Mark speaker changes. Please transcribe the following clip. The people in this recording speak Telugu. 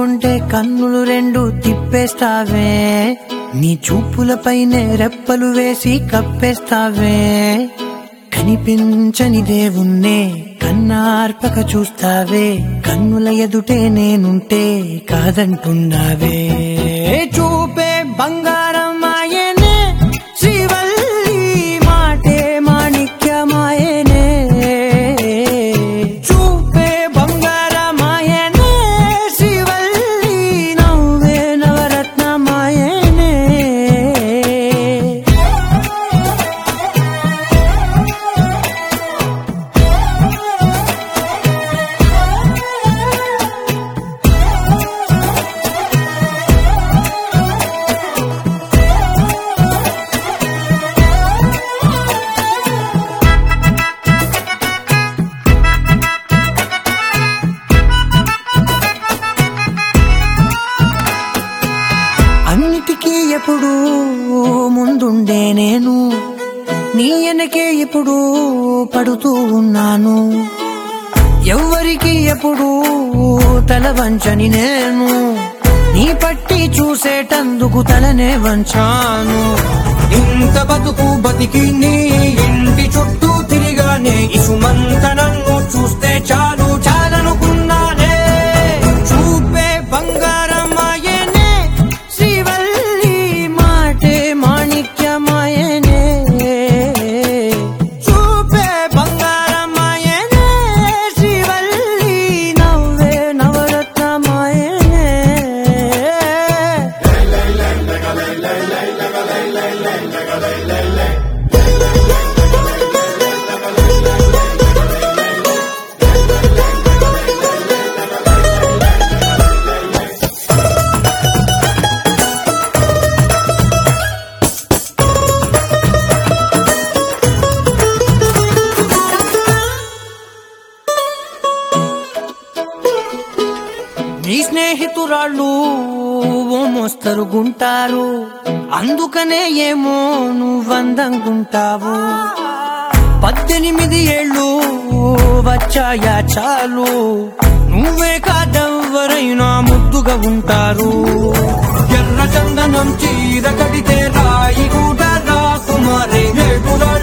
Speaker 1: చూస్తుంటే కన్నులు రెండు తిప్పేస్తావే నీ చూపులపైనే రెప్పలు వేసి కప్పేస్తావే కనిపించని దేవుణ్ణే కన్నార్పక చూస్తావే కన్నుల ఎదుటే నేనుంటే కాదంటున్నావే చూపే బంగారం ఆయనే శ్రీవల్లి మాటే మాణిక్యమాయనే చూపే బంగారమాయనే శ్రీవల్లి నవ్వే నవరత్నమాయనే అన్నిటికీ ఎప్పుడు ముందుండే నేను నీ వెనకే ఎప్పుడు పడుతూ ఉన్నాను ఎవ్వరికి ఎప్పుడు తల వంచని నేను నీ పట్టి చూసేటందుకు తలనే వంచాను
Speaker 2: ఇంత బతుకు బతికి నీ ఇంటి చుట్టూ తిరిగానే ఇసుమంత నన్ను చూస్తే చాలు చాలనుకున్నానే
Speaker 1: చూపే బంగారమాయనే శ్రీవల్లి మాటే మాణిక్యమాయనే చూపే బంగారమాయనే శ్రీవల్లి నవ్వే నవరత్నమాయనే నీ స్నేహితురాళ్ళు ఓ మోస్తరు గుంటారు అందుకనే ఏమో నువ్వందంగుంటావు పద్దెనిమిది ఏళ్ళు వచ్చాయా చాలు నువ్వే కాదెవ్వరైనా ముద్దుగా ఉంటారు
Speaker 2: ఎర్ర చందనం చీర కడితే రాయి కూడా రాకుమారే నేడు